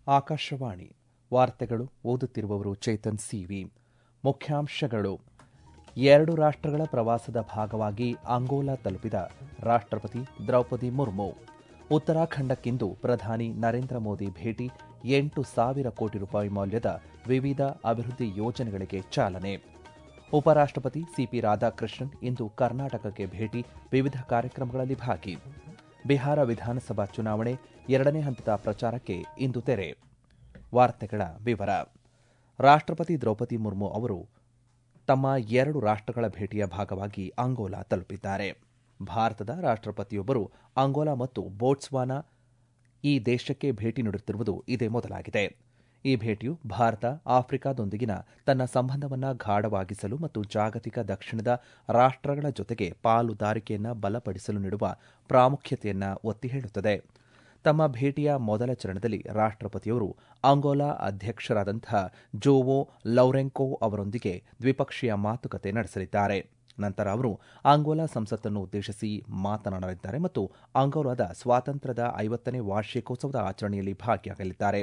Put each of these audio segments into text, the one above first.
ಆಕಾಶವಾಣಿ ವಾರ್ತೆಗಳು ಓದುತ್ತಿರುವವರು ಚೇತನ್ ಸಿವಿ ಮುಖ್ಯಾಂಶಗಳು ಎರಡು ರಾಷ್ಟ್ರಗಳ ಪ್ರವಾಸದ ಭಾಗವಾಗಿ ಅಂಗೋಲಾ ತಲುಪಿದ ರಾಷ್ಟ್ರಪತಿ ದ್ರೌಪದಿ ಮುರ್ಮು ಉತ್ತರಾಖಂಡಕ್ಕಿಂದು ಪ್ರಧಾನಿ ನರೇಂದ್ರ ಮೋದಿ ಭೇಟಿ ಎಂಟು ಸಾವಿರ ಕೋಟಿ ರೂಪಾಯಿ ಮೌಲ್ಯದ ವಿವಿಧ ಅಭಿವೃದ್ಧಿ ಯೋಜನೆಗಳಿಗೆ ಚಾಲನೆ ಉಪರಾಷ್ಟ್ರಪತಿ ಸಿಪಿ ರಾಧಾಕೃಷ್ಣನ್ ಇಂದು ಕರ್ನಾಟಕಕ್ಕೆ ಭೇಟಿ ವಿವಿಧ ಕಾರ್ಯಕ್ರಮಗಳಲ್ಲಿ ಭಾಗಿ ಬಿಹಾರ ವಿಧಾನಸಭಾ ಚುನಾವಣೆ ಎರಡನೇ ಹಂತದ ಪ್ರಚಾರಕ್ಕೆ ಇಂದು ತೆರೆ ವಾರ್ತೆಗಳ ವಿವರ ರಾಷ್ಟ್ರಪತಿ ದ್ರೌಪದಿ ಮುರ್ಮು ಅವರು ತಮ್ಮ ಎರಡು ರಾಷ್ಟ್ರಗಳ ಭೇಟಿಯ ಭಾಗವಾಗಿ ಅಂಗೋಲಾ ತಲುಪಿದ್ದಾರೆ ಭಾರತದ ರಾಷ್ಟ್ರಪತಿಯೊಬ್ಬರು ಅಂಗೋಲಾ ಮತ್ತು ಬೋಟ್ಸ್ವಾನಾ ಈ ದೇಶಕ್ಕೆ ಭೇಟಿ ನೀಡುತ್ತಿರುವುದು ಇದೇ ಮೊದಲಾಗಿದೆ ಈ ಭೇಟಿಯು ಭಾರತ ಆಫ್ರಿಕಾದೊಂದಿಗಿನ ತನ್ನ ಸಂಬಂಧವನ್ನು ಗಾಢವಾಗಿಸಲು ಮತ್ತು ಜಾಗತಿಕ ದಕ್ಷಿಣದ ರಾಷ್ಟ್ರಗಳ ಜೊತೆಗೆ ಪಾಲುದಾರಿಕೆಯನ್ನು ಬಲಪಡಿಸಲು ನೀಡುವ ಪ್ರಾಮುಖ್ಯತೆಯನ್ನು ಒತ್ತಿ ಹೇಳುತ್ತದೆ ತಮ್ಮ ಭೇಟಿಯ ಮೊದಲ ಚರಣದಲ್ಲಿ ರಾಷ್ಟ್ರಪತಿಯವರು ಅಂಗೋಲಾ ಅಧ್ಯಕ್ಷರಾದಂತಹ ಜೋವೋ ಲೌರೆಂಕೋ ಅವರೊಂದಿಗೆ ದ್ವಿಪಕ್ಷೀಯ ಮಾತುಕತೆ ನಡೆಸಲಿದ್ದಾರೆ ನಂತರ ಅವರು ಅಂಗೋಲಾ ಸಂಸತ್ತನ್ನು ಉದ್ದೇಶಿಸಿ ಮಾತನಾಡಲಿದ್ದಾರೆ ಮತ್ತು ಅಂಗೋಲಾದ ಸ್ವಾತಂತ್ರ್ಯದ ಐವತ್ತನೇ ವಾರ್ಷಿಕೋತ್ಸವದ ಆಚರಣೆಯಲ್ಲಿ ಭಾಗಿಯಾಗಲಿದ್ದಾರೆ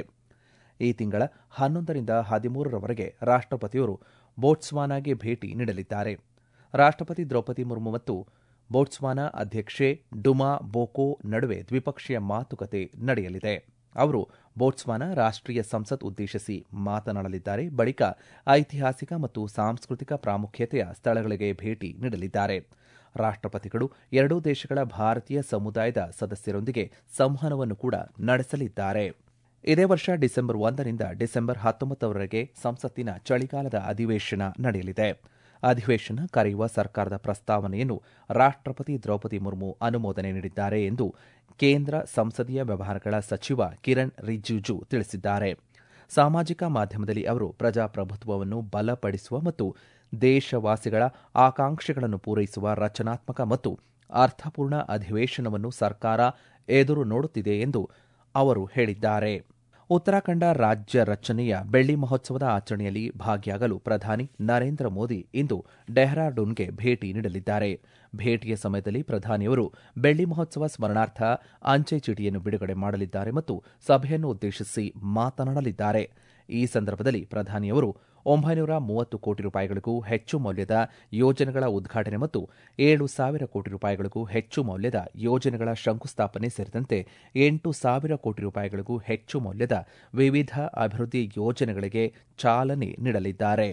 ಈ ತಿಂಗಳ ಹನ್ನೊಂದರಿಂದ ಹದಿಮೂರರವರೆಗೆ ರಾಷ್ಟ್ರಪತಿಯವರು ಬೋಟ್ಸ್ವಾನಾಗೆ ಭೇಟಿ ನೀಡಲಿದ್ದಾರೆ ರಾಷ್ಟ್ರಪತಿ ದ್ರೌಪದಿ ಮುರ್ಮು ಮತ್ತು ಬೋಟ್ಸ್ವಾನಾ ಅಧ್ಯಕ್ಷೆ ಡುಮಾ ಬೋಕೋ ನಡುವೆ ದ್ವಿಪಕ್ಷೀಯ ಮಾತುಕತೆ ನಡೆಯಲಿದೆ ಅವರು ಬೋಟ್ಸ್ವಾನಾ ರಾಷ್ಟ್ರೀಯ ಸಂಸತ್ ಉದ್ದೇಶಿಸಿ ಮಾತನಾಡಲಿದ್ದಾರೆ ಬಳಿಕ ಐತಿಹಾಸಿಕ ಮತ್ತು ಸಾಂಸ್ಕೃತಿಕ ಪ್ರಾಮುಖ್ಯತೆಯ ಸ್ಥಳಗಳಿಗೆ ಭೇಟಿ ನೀಡಲಿದ್ದಾರೆ ರಾಷ್ಟ್ರಪತಿಗಳು ಎರಡೂ ದೇಶಗಳ ಭಾರತೀಯ ಸಮುದಾಯದ ಸದಸ್ಯರೊಂದಿಗೆ ಸಂವಹನವನ್ನು ಕೂಡ ನಡೆಸಲಿದ್ದಾರೆ ಇದೇ ವರ್ಷ ಡಿಸೆಂಬರ್ ಒಂದರಿಂದ ಡಿಸೆಂಬರ್ ಹತ್ತೊಂಬತ್ತರವರೆಗೆ ಸಂಸತ್ತಿನ ಚಳಿಗಾಲದ ಅಧಿವೇಶನ ನಡೆಯಲಿದೆ ಅಧಿವೇಶನ ಕರೆಯುವ ಸರ್ಕಾರದ ಪ್ರಸ್ತಾವನೆಯನ್ನು ರಾಷ್ಟ್ರಪತಿ ದ್ರೌಪದಿ ಮುರ್ಮು ಅನುಮೋದನೆ ನೀಡಿದ್ದಾರೆ ಎಂದು ಕೇಂದ್ರ ಸಂಸದೀಯ ವ್ಯವಹಾರಗಳ ಸಚಿವ ಕಿರಣ್ ರಿಜಿಜು ತಿಳಿಸಿದ್ದಾರೆ ಸಾಮಾಜಿಕ ಮಾಧ್ಯಮದಲ್ಲಿ ಅವರು ಪ್ರಜಾಪ್ರಭುತ್ವವನ್ನು ಬಲಪಡಿಸುವ ಮತ್ತು ದೇಶವಾಸಿಗಳ ಆಕಾಂಕ್ಷೆಗಳನ್ನು ಪೂರೈಸುವ ರಚನಾತ್ಮಕ ಮತ್ತು ಅರ್ಥಪೂರ್ಣ ಅಧಿವೇಶನವನ್ನು ಸರ್ಕಾರ ಎದುರು ನೋಡುತ್ತಿದೆ ಎಂದು ಅವರು ಹೇಳಿದ್ದಾರೆ ಉತ್ತರಾಖಂಡ ರಾಜ್ಯ ರಚನೆಯ ಬೆಳ್ಳಿ ಮಹೋತ್ಸವದ ಆಚರಣೆಯಲ್ಲಿ ಭಾಗಿಯಾಗಲು ಪ್ರಧಾನಿ ನರೇಂದ್ರ ಮೋದಿ ಇಂದು ಡೆಹ್ರಾಡೂನ್ಗೆ ಭೇಟಿ ನೀಡಲಿದ್ದಾರೆ ಭೇಟಿಯ ಸಮಯದಲ್ಲಿ ಪ್ರಧಾನಿಯವರು ಬೆಳ್ಳಿ ಮಹೋತ್ಸವ ಸ್ಮರಣಾರ್ಥ ಅಂಚೆ ಚೀಟಿಯನ್ನು ಬಿಡುಗಡೆ ಮಾಡಲಿದ್ದಾರೆ ಮತ್ತು ಸಭೆಯನ್ನು ಉದ್ದೇಶಿಸಿ ಮಾತನಾಡಲಿದ್ದಾರೆ ಈ ಸಂದರ್ಭದಲ್ಲಿ ಪ್ರಧಾನಿಯವರು ಒಂಬೈನೂರ ಮೂವತ್ತು ಕೋಟಿ ರೂಪಾಯಿಗಳಿಗೂ ಹೆಚ್ಚು ಮೌಲ್ಯದ ಯೋಜನೆಗಳ ಉದ್ಘಾಟನೆ ಮತ್ತು ಏಳು ಸಾವಿರ ಕೋಟಿ ರೂಪಾಯಿಗಳಿಗೂ ಹೆಚ್ಚು ಮೌಲ್ಯದ ಯೋಜನೆಗಳ ಶಂಕುಸ್ಥಾಪನೆ ಸೇರಿದಂತೆ ಎಂಟು ಸಾವಿರ ಕೋಟಿ ರೂಪಾಯಿಗಳಿಗೂ ಹೆಚ್ಚು ಮೌಲ್ಯದ ವಿವಿಧ ಅಭಿವೃದ್ಧಿ ಯೋಜನೆಗಳಿಗೆ ಚಾಲನೆ ನೀಡಲಿದ್ದಾರೆ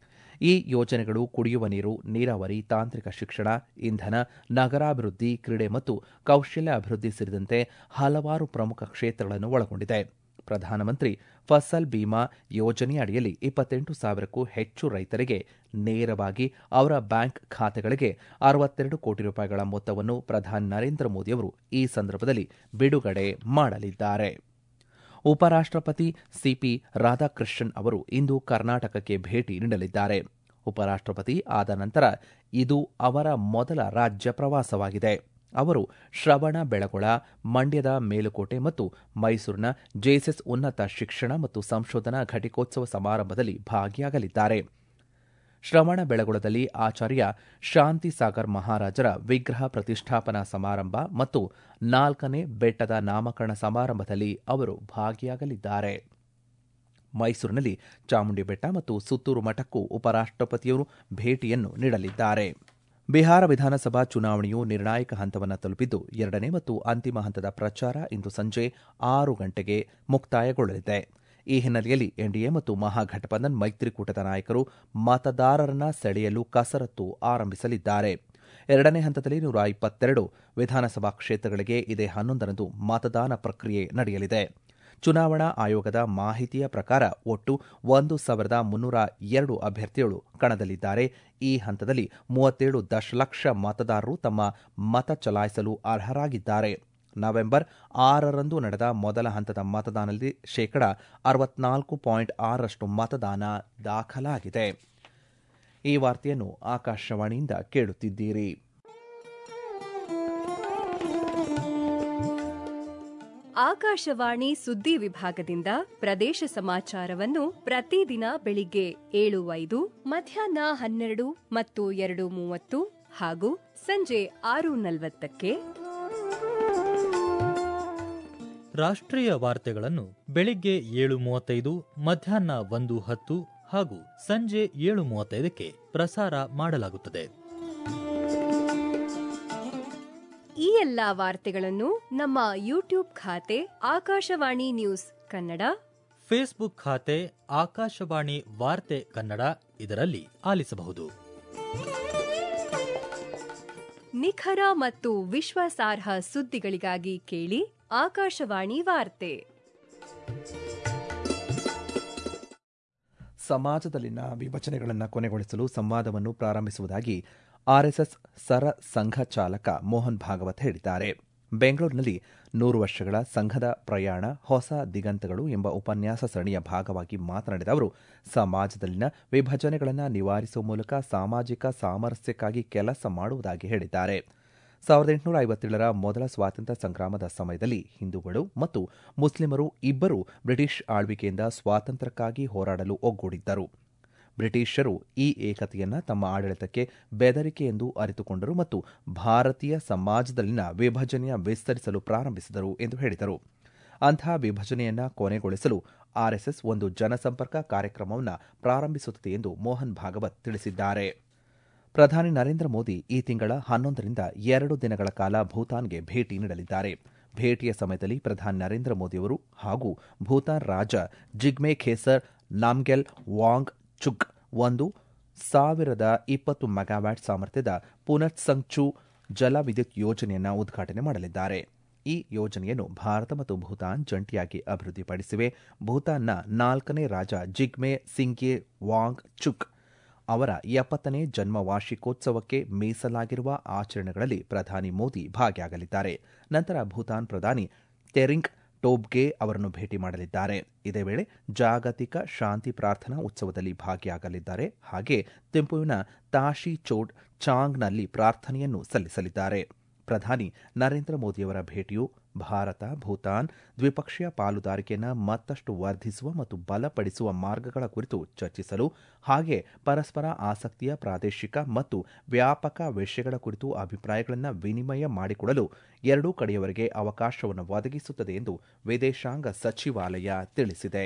ಈ ಯೋಜನೆಗಳು ಕುಡಿಯುವ ನೀರು ನೀರಾವರಿ ತಾಂತ್ರಿಕ ಶಿಕ್ಷಣ ಇಂಧನ ನಗರಾಭಿವೃದ್ಧಿ ಕ್ರೀಡೆ ಮತ್ತು ಕೌಶಲ್ಯ ಅಭಿವೃದ್ಧಿ ಸೇರಿದಂತೆ ಹಲವಾರು ಪ್ರಮುಖ ಕ್ಷೇತ್ರಗಳನ್ನು ಒಳಗೊಂಡಿದೆ ಪ್ರಧಾನಮಂತ್ರಿ ಫಸಲ್ ಬಿಮಾ ಯೋಜನೆಯ ಅಡಿಯಲ್ಲಿ ಇಪ್ಪತ್ತೆಂಟು ಸಾವಿರಕ್ಕೂ ಹೆಚ್ಚು ರೈತರಿಗೆ ನೇರವಾಗಿ ಅವರ ಬ್ಯಾಂಕ್ ಖಾತೆಗಳಿಗೆ ಅರವತ್ತೆರಡು ಕೋಟಿ ರೂಪಾಯಿಗಳ ಮೊತ್ತವನ್ನು ಪ್ರಧಾನಿ ನರೇಂದ್ರ ಮೋದಿಯವರು ಈ ಸಂದರ್ಭದಲ್ಲಿ ಬಿಡುಗಡೆ ಮಾಡಲಿದ್ದಾರೆ ಉಪರಾಷ್ಟ್ರಪತಿ ಸಿಪಿ ರಾಧಾಕೃಷ್ಣನ್ ಅವರು ಇಂದು ಕರ್ನಾಟಕಕ್ಕೆ ಭೇಟಿ ನೀಡಲಿದ್ದಾರೆ ಉಪರಾಷ್ಟ್ರಪತಿ ಆದ ನಂತರ ಇದು ಅವರ ಮೊದಲ ರಾಜ್ಯ ಪ್ರವಾಸವಾಗಿದೆ ಅವರು ಶ್ರವಣ ಬೆಳಗೊಳ ಮಂಡ್ಯದ ಮೇಲುಕೋಟೆ ಮತ್ತು ಮೈಸೂರಿನ ಜೆಎಸ್ಎಸ್ ಉನ್ನತ ಶಿಕ್ಷಣ ಮತ್ತು ಸಂಶೋಧನಾ ಘಟಿಕೋತ್ಸವ ಸಮಾರಂಭದಲ್ಲಿ ಭಾಗಿಯಾಗಲಿದ್ದಾರೆ ಶ್ರವಣ ಬೆಳಗೊಳದಲ್ಲಿ ಆಚಾರ್ಯ ಶಾಂತಿ ಸಾಗರ್ ಮಹಾರಾಜರ ವಿಗ್ರಹ ಪ್ರತಿಷ್ಠಾಪನಾ ಸಮಾರಂಭ ಮತ್ತು ನಾಲ್ಕನೇ ಬೆಟ್ಟದ ನಾಮಕರಣ ಸಮಾರಂಭದಲ್ಲಿ ಅವರು ಭಾಗಿಯಾಗಲಿದ್ದಾರೆ ಮೈಸೂರಿನಲ್ಲಿ ಚಾಮುಂಡಿ ಬೆಟ್ಟ ಮತ್ತು ಸುತ್ತೂರು ಮಠಕ್ಕೂ ಉಪರಾಷ್ಟ್ರಪತಿಯವರು ಭೇಟಿಯನ್ನು ನೀಡಲಿದ್ದಾರೆ ಬಿಹಾರ ವಿಧಾನಸಭಾ ಚುನಾವಣೆಯು ನಿರ್ಣಾಯಕ ಹಂತವನ್ನು ತಲುಪಿದ್ದು ಎರಡನೇ ಮತ್ತು ಅಂತಿಮ ಹಂತದ ಪ್ರಚಾರ ಇಂದು ಸಂಜೆ ಆರು ಗಂಟೆಗೆ ಮುಕ್ತಾಯಗೊಳ್ಳಲಿದೆ ಈ ಹಿನ್ನೆಲೆಯಲ್ಲಿ ಎನ್ಡಿಎ ಮತ್ತು ಮಹಾಘಟಬಂಧನ್ ಮೈತ್ರಿಕೂಟದ ನಾಯಕರು ಮತದಾರರನ್ನ ಸೆಳೆಯಲು ಕಸರತ್ತು ಆರಂಭಿಸಲಿದ್ದಾರೆ ಎರಡನೇ ಹಂತದಲ್ಲಿ ನೂರ ಇಪ್ಪತ್ತೆರಡು ವಿಧಾನಸಭಾ ಕ್ಷೇತ್ರಗಳಿಗೆ ಇದೇ ಹನ್ನೊಂದರಂದು ಮತದಾನ ಪ್ರಕ್ರಿಯೆ ನಡೆಯಲಿದೆ ಚುನಾವಣಾ ಆಯೋಗದ ಮಾಹಿತಿಯ ಪ್ರಕಾರ ಒಟ್ಟು ಒಂದು ಸಾವಿರದ ಮುನ್ನೂರ ಎರಡು ಅಭ್ಯರ್ಥಿಗಳು ಕಣದಲ್ಲಿದ್ದಾರೆ ಈ ಹಂತದಲ್ಲಿ ಮೂವತ್ತೇಳು ದಶಲಕ್ಷ ಮತದಾರರು ತಮ್ಮ ಮತ ಚಲಾಯಿಸಲು ಅರ್ಹರಾಗಿದ್ದಾರೆ ನವೆಂಬರ್ ಆರರಂದು ನಡೆದ ಮೊದಲ ಹಂತದ ಮತದಾನದಲ್ಲಿ ಶೇಕಡ ಅರವತ್ನಾಲ್ಕು ಪಾಯಿಂಟ್ ಆರರಷ್ಟು ಮತದಾನ ದಾಖಲಾಗಿದೆ ಈ ವಾರ್ತೆಯನ್ನು ಆಕಾಶವಾಣಿಯಿಂದ ಕೇಳುತ್ತಿದ್ದೀರಿ ಆಕಾಶವಾಣಿ ಸುದ್ದಿ ವಿಭಾಗದಿಂದ ಪ್ರದೇಶ ಸಮಾಚಾರವನ್ನು ಪ್ರತಿದಿನ ಬೆಳಿಗ್ಗೆ ಏಳು ಐದು ಮಧ್ಯಾಹ್ನ ಹನ್ನೆರಡು ಮತ್ತು ಎರಡು ಮೂವತ್ತು ಹಾಗೂ ಸಂಜೆ ಆರು ನಲವತ್ತಕ್ಕೆ ರಾಷ್ಟ್ರೀಯ ವಾರ್ತೆಗಳನ್ನು ಬೆಳಿಗ್ಗೆ ಏಳು ಮೂವತ್ತೈದು ಮಧ್ಯಾಹ್ನ ಒಂದು ಹತ್ತು ಹಾಗೂ ಸಂಜೆ ಏಳು ಮೂವತ್ತೈದಕ್ಕೆ ಪ್ರಸಾರ ಮಾಡಲಾಗುತ್ತದೆ ಈ ಎಲ್ಲಾ ವಾರ್ತೆಗಳನ್ನು ನಮ್ಮ ಯೂಟ್ಯೂಬ್ ಖಾತೆ ಆಕಾಶವಾಣಿ ನ್ಯೂಸ್ ಕನ್ನಡ ಫೇಸ್ಬುಕ್ ಖಾತೆ ಆಕಾಶವಾಣಿ ವಾರ್ತೆ ಕನ್ನಡ ಇದರಲ್ಲಿ ಆಲಿಸಬಹುದು ನಿಖರ ಮತ್ತು ವಿಶ್ವಾಸಾರ್ಹ ಸುದ್ದಿಗಳಿಗಾಗಿ ಕೇಳಿ ಆಕಾಶವಾಣಿ ವಾರ್ತೆ ಸಮಾಜದಲ್ಲಿನ ವಿಭಜನೆಗಳನ್ನು ಕೊನೆಗೊಳಿಸಲು ಸಂವಾದವನ್ನು ಪ್ರಾರಂಭಿಸುವುದಾಗಿ ಆರ್ಎಸ್ಎಸ್ ಸರ ಸಂಘ ಚಾಲಕ ಮೋಹನ್ ಭಾಗವತ್ ಹೇಳಿದ್ದಾರೆ ಬೆಂಗಳೂರಿನಲ್ಲಿ ನೂರು ವರ್ಷಗಳ ಸಂಘದ ಪ್ರಯಾಣ ಹೊಸ ದಿಗಂತಗಳು ಎಂಬ ಉಪನ್ಯಾಸ ಸರಣಿಯ ಭಾಗವಾಗಿ ಮಾತನಾಡಿದ ಅವರು ಸಮಾಜದಲ್ಲಿನ ವಿಭಜನೆಗಳನ್ನು ನಿವಾರಿಸುವ ಮೂಲಕ ಸಾಮಾಜಿಕ ಸಾಮರಸ್ಯಕ್ಕಾಗಿ ಕೆಲಸ ಮಾಡುವುದಾಗಿ ಹೇಳಿದ್ದಾರೆ ಸಾವಿರದ ಎಂಟುನೂರ ಐವತ್ತೇಳರ ಮೊದಲ ಸ್ವಾತಂತ್ರ್ಯ ಸಂಗ್ರಾಮದ ಸಮಯದಲ್ಲಿ ಹಿಂದೂಗಳು ಮತ್ತು ಮುಸ್ಲಿಮರು ಇಬ್ಬರೂ ಬ್ರಿಟಿಷ್ ಆಳ್ವಿಕೆಯಿಂದ ಸ್ವಾತಂತ್ರ್ಯಕ್ಕಾಗಿ ಹೋರಾಡಲು ಒಗ್ಗೂಡಿದ್ದರು ಬ್ರಿಟಿಷರು ಈ ಏಕತೆಯನ್ನು ತಮ್ಮ ಆಡಳಿತಕ್ಕೆ ಬೆದರಿಕೆ ಎಂದು ಅರಿತುಕೊಂಡರು ಮತ್ತು ಭಾರತೀಯ ಸಮಾಜದಲ್ಲಿನ ವಿಭಜನೆಯ ವಿಸ್ತರಿಸಲು ಪ್ರಾರಂಭಿಸಿದರು ಎಂದು ಹೇಳಿದರು ಅಂತಹ ವಿಭಜನೆಯನ್ನು ಕೊನೆಗೊಳಿಸಲು ಆರ್ಎಸ್ಎಸ್ ಒಂದು ಜನಸಂಪರ್ಕ ಕಾರ್ಯಕ್ರಮವನ್ನು ಪ್ರಾರಂಭಿಸುತ್ತದೆ ಎಂದು ಮೋಹನ್ ಭಾಗವತ್ ತಿಳಿಸಿದ್ದಾರೆ ಪ್ರಧಾನಿ ನರೇಂದ್ರ ಮೋದಿ ಈ ತಿಂಗಳ ಹನ್ನೊಂದರಿಂದ ಎರಡು ದಿನಗಳ ಕಾಲ ಭೂತಾನ್ಗೆ ಭೇಟಿ ನೀಡಲಿದ್ದಾರೆ ಭೇಟಿಯ ಸಮಯದಲ್ಲಿ ಪ್ರಧಾನಿ ನರೇಂದ್ರ ಮೋದಿಯವರು ಹಾಗೂ ಭೂತಾನ್ ರಾಜ ಜಿಗ್ಮೆ ಖೇಸರ್ ನಾಮ್ಗೆಲ್ ವಾಂಗ್ ಚುಗ್ ಒಂದು ಸಾವಿರದ ಇಪ್ಪತ್ತು ಮೆಗಾವ್ಯಾಟ್ ಸಾಮರ್ಥ್ಯದ ಪುನತ್ಸಂಗ್ಚು ಜಲ ವಿದ್ಯುತ್ ಯೋಜನೆಯನ್ನು ಉದ್ಘಾಟನೆ ಮಾಡಲಿದ್ದಾರೆ ಈ ಯೋಜನೆಯನ್ನು ಭಾರತ ಮತ್ತು ಭೂತಾನ್ ಜಂಟಿಯಾಗಿ ಅಭಿವೃದ್ಧಿಪಡಿಸಿವೆ ಭೂತಾನ್ನ ನಾಲ್ಕನೇ ರಾಜ ಜಿಗ್ಮೆ ಸಿಂಗ್ಗೆ ವಾಂಗ್ ಚುಕ್ ಅವರ ಎಪ್ಪತ್ತನೇ ಜನ್ಮ ವಾರ್ಷಿಕೋತ್ಸವಕ್ಕೆ ಮೀಸಲಾಗಿರುವ ಆಚರಣೆಗಳಲ್ಲಿ ಪ್ರಧಾನಿ ಮೋದಿ ಭಾಗಿಯಾಗಲಿದ್ದಾರೆ ನಂತರ ಭೂತಾನ್ ಪ್ರಧಾನಿ ತೆರಿಂಗ್ ಟೋಬ್ಗೆ ಅವರನ್ನು ಭೇಟಿ ಮಾಡಲಿದ್ದಾರೆ ಇದೇ ವೇಳೆ ಜಾಗತಿಕ ಶಾಂತಿ ಪ್ರಾರ್ಥನಾ ಉತ್ಸವದಲ್ಲಿ ಭಾಗಿಯಾಗಲಿದ್ದಾರೆ ಹಾಗೆ ತಿಂಪುವಿನ ತಾಶಿ ಚೋಡ್ ಚಾಂಗ್ನಲ್ಲಿ ಪ್ರಾರ್ಥನೆಯನ್ನು ಸಲ್ಲಿಸಲಿದ್ದಾರೆ ಪ್ರಧಾನಿ ನರೇಂದ್ರ ಮೋದಿಯವರ ಭೇಟಿಯು ಭಾರತ ಭೂತಾನ್ ದ್ವಿಪಕ್ಷೀಯ ಪಾಲುದಾರಿಕೆಯನ್ನು ಮತ್ತಷ್ಟು ವರ್ಧಿಸುವ ಮತ್ತು ಬಲಪಡಿಸುವ ಮಾರ್ಗಗಳ ಕುರಿತು ಚರ್ಚಿಸಲು ಹಾಗೆ ಪರಸ್ಪರ ಆಸಕ್ತಿಯ ಪ್ರಾದೇಶಿಕ ಮತ್ತು ವ್ಯಾಪಕ ವಿಷಯಗಳ ಕುರಿತು ಅಭಿಪ್ರಾಯಗಳನ್ನು ವಿನಿಮಯ ಮಾಡಿಕೊಡಲು ಎರಡೂ ಕಡೆಯವರಿಗೆ ಅವಕಾಶವನ್ನು ಒದಗಿಸುತ್ತದೆ ಎಂದು ವಿದೇಶಾಂಗ ಸಚಿವಾಲಯ ತಿಳಿಸಿದೆ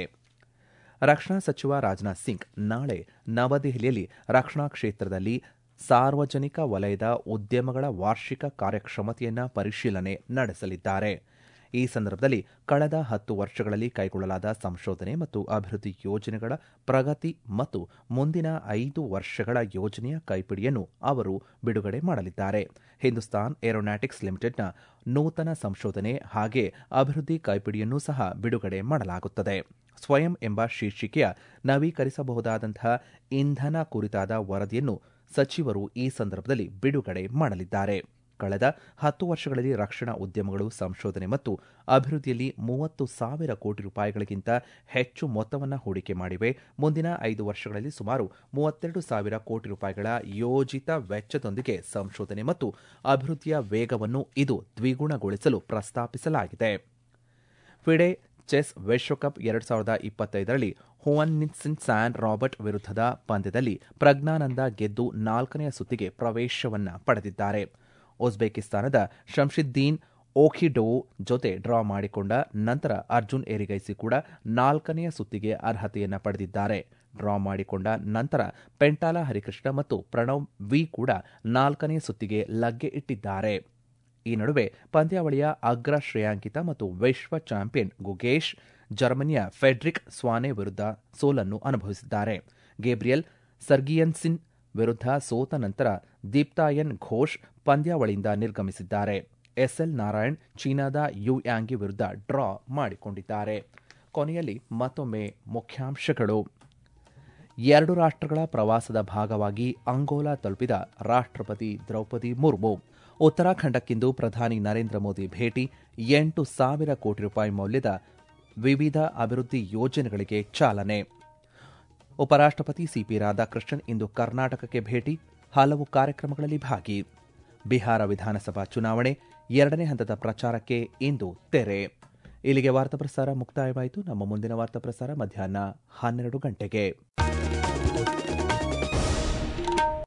ರಕ್ಷಣಾ ಸಚಿವ ರಾಜನಾಥ್ ಸಿಂಗ್ ನಾಳೆ ನವದೆಹಲಿಯಲ್ಲಿ ರಕ್ಷಣಾ ಕ್ಷೇತ್ರದಲ್ಲಿ ಸಾರ್ವಜನಿಕ ವಲಯದ ಉದ್ಯಮಗಳ ವಾರ್ಷಿಕ ಕಾರ್ಯಕ್ಷಮತೆಯನ್ನು ಪರಿಶೀಲನೆ ನಡೆಸಲಿದ್ದಾರೆ ಈ ಸಂದರ್ಭದಲ್ಲಿ ಕಳೆದ ಹತ್ತು ವರ್ಷಗಳಲ್ಲಿ ಕೈಗೊಳ್ಳಲಾದ ಸಂಶೋಧನೆ ಮತ್ತು ಅಭಿವೃದ್ಧಿ ಯೋಜನೆಗಳ ಪ್ರಗತಿ ಮತ್ತು ಮುಂದಿನ ಐದು ವರ್ಷಗಳ ಯೋಜನೆಯ ಕೈಪಿಡಿಯನ್ನು ಅವರು ಬಿಡುಗಡೆ ಮಾಡಲಿದ್ದಾರೆ ಹಿಂದೂಸ್ತಾನ್ ಏರೋನಾಟಿಕ್ಸ್ ಲಿಮಿಟೆಡ್ನ ನೂತನ ಸಂಶೋಧನೆ ಹಾಗೆ ಅಭಿವೃದ್ಧಿ ಕೈಪಿಡಿಯನ್ನು ಸಹ ಬಿಡುಗಡೆ ಮಾಡಲಾಗುತ್ತದೆ ಸ್ವಯಂ ಎಂಬ ಶೀರ್ಷಿಕೆಯ ನವೀಕರಿಸಬಹುದಾದಂತಹ ಇಂಧನ ಕುರಿತಾದ ವರದಿಯನ್ನು ಸಚಿವರು ಈ ಸಂದರ್ಭದಲ್ಲಿ ಬಿಡುಗಡೆ ಮಾಡಲಿದ್ದಾರೆ ಕಳೆದ ಹತ್ತು ವರ್ಷಗಳಲ್ಲಿ ರಕ್ಷಣಾ ಉದ್ಯಮಗಳು ಸಂಶೋಧನೆ ಮತ್ತು ಅಭಿವೃದ್ಧಿಯಲ್ಲಿ ಮೂವತ್ತು ಸಾವಿರ ಕೋಟಿ ರೂಪಾಯಿಗಳಿಗಿಂತ ಹೆಚ್ಚು ಮೊತ್ತವನ್ನು ಹೂಡಿಕೆ ಮಾಡಿವೆ ಮುಂದಿನ ಐದು ವರ್ಷಗಳಲ್ಲಿ ಸುಮಾರು ಮೂವತ್ತೆರಡು ಸಾವಿರ ಕೋಟಿ ರೂಪಾಯಿಗಳ ಯೋಜಿತ ವೆಚ್ಚದೊಂದಿಗೆ ಸಂಶೋಧನೆ ಮತ್ತು ಅಭಿವೃದ್ಧಿಯ ವೇಗವನ್ನು ಇದು ದ್ವಿಗುಣಗೊಳಿಸಲು ಪ್ರಸ್ತಾಪಿಸಲಾಗಿದೆ ಫಿಡೆ ಚೆಸ್ ವಿಶ್ವಕಪ್ ಎರಡು ಸಾವಿರದ ಇಪ್ಪತ್ತೈದರಲ್ಲಿ ಹುವನ್ನಿನ್ಸಿನ್ ಸ್ಯಾನ್ ರಾಬರ್ಟ್ ವಿರುದ್ಧದ ಪಂದ್ಯದಲ್ಲಿ ಪ್ರಜ್ಞಾನಂದ ಗೆದ್ದು ನಾಲ್ಕನೆಯ ಸುತ್ತಿಗೆ ಪ್ರವೇಶವನ್ನ ಪಡೆದಿದ್ದಾರೆ ಉಜ್ಬೇಕಿಸ್ತಾನದ ಶಂಶಿದ್ದೀನ್ ಓಖಿಡೋವ್ ಜೊತೆ ಡ್ರಾ ಮಾಡಿಕೊಂಡ ನಂತರ ಅರ್ಜುನ್ ಏರಿಗೈಸಿ ಕೂಡ ನಾಲ್ಕನೆಯ ಸುತ್ತಿಗೆ ಅರ್ಹತೆಯನ್ನು ಪಡೆದಿದ್ದಾರೆ ಡ್ರಾ ಮಾಡಿಕೊಂಡ ನಂತರ ಪೆಂಟಾಲ ಹರಿಕೃಷ್ಣ ಮತ್ತು ಪ್ರಣವ್ ವಿ ಕೂಡ ನಾಲ್ಕನೆಯ ಸುತ್ತಿಗೆ ಲಗ್ಗೆ ಇಟ್ಟಿದ್ದಾರೆ ಈ ನಡುವೆ ಪಂದ್ಯಾವಳಿಯ ಅಗ್ರ ಶ್ರೇಯಾಂಕಿತ ಮತ್ತು ವಿಶ್ವ ಚಾಂಪಿಯನ್ ಗುಗೇಶ್ ಜರ್ಮನಿಯ ಫೆಡ್ರಿಕ್ ಸ್ವಾನೆ ವಿರುದ್ಧ ಸೋಲನ್ನು ಅನುಭವಿಸಿದ್ದಾರೆ ಗೇಬ್ರಿಯಲ್ ಸರ್ಗಿಯನ್ಸಿನ್ ವಿರುದ್ಧ ಸೋತ ನಂತರ ದೀಪ್ತಾಯನ್ ಘೋಷ್ ಪಂದ್ಯಾವಳಿಯಿಂದ ನಿರ್ಗಮಿಸಿದ್ದಾರೆ ಎಸ್ಎಲ್ ನಾರಾಯಣ್ ಚೀನಾದ ಯು ಯಾಂಗಿ ವಿರುದ್ಧ ಡ್ರಾ ಮಾಡಿಕೊಂಡಿದ್ದಾರೆ ಕೊನೆಯಲ್ಲಿ ಮತ್ತೊಮ್ಮೆ ಮುಖ್ಯಾಂಶಗಳು ಎರಡು ರಾಷ್ಟ್ರಗಳ ಪ್ರವಾಸದ ಭಾಗವಾಗಿ ಅಂಗೋಲಾ ತಲುಪಿದ ರಾಷ್ಟ್ರಪತಿ ದ್ರೌಪದಿ ಮುರ್ಮು ಉತ್ತರಾಖಂಡಕ್ಕಿಂದು ಪ್ರಧಾನಿ ನರೇಂದ್ರ ಮೋದಿ ಭೇಟಿ ಎಂಟು ಸಾವಿರ ಕೋಟಿ ರೂಪಾಯಿ ಮೌಲ್ಯದ ವಿವಿಧ ಅಭಿವೃದ್ಧಿ ಯೋಜನೆಗಳಿಗೆ ಚಾಲನೆ ಉಪರಾಷ್ಟ್ರಪತಿ ಸಿಪಿ ರಾಧಾಕೃಷ್ಣನ್ ಇಂದು ಕರ್ನಾಟಕಕ್ಕೆ ಭೇಟಿ ಹಲವು ಕಾರ್ಯಕ್ರಮಗಳಲ್ಲಿ ಭಾಗಿ ಬಿಹಾರ ವಿಧಾನಸಭಾ ಚುನಾವಣೆ ಎರಡನೇ ಹಂತದ ಪ್ರಚಾರಕ್ಕೆ ಇಂದು ತೆರೆ ಇಲ್ಲಿಗೆ ವಾರ್ತಾ ಪ್ರಸಾರ ಮುಕ್ತಾಯವಾಯಿತು ನಮ್ಮ ಮುಂದಿನ ವಾರ್ತಾ ಪ್ರಸಾರ ಮಧ್ಯಾಹ್ನ ಹನ್ನೆರಡು ಗಂಟೆಗೆ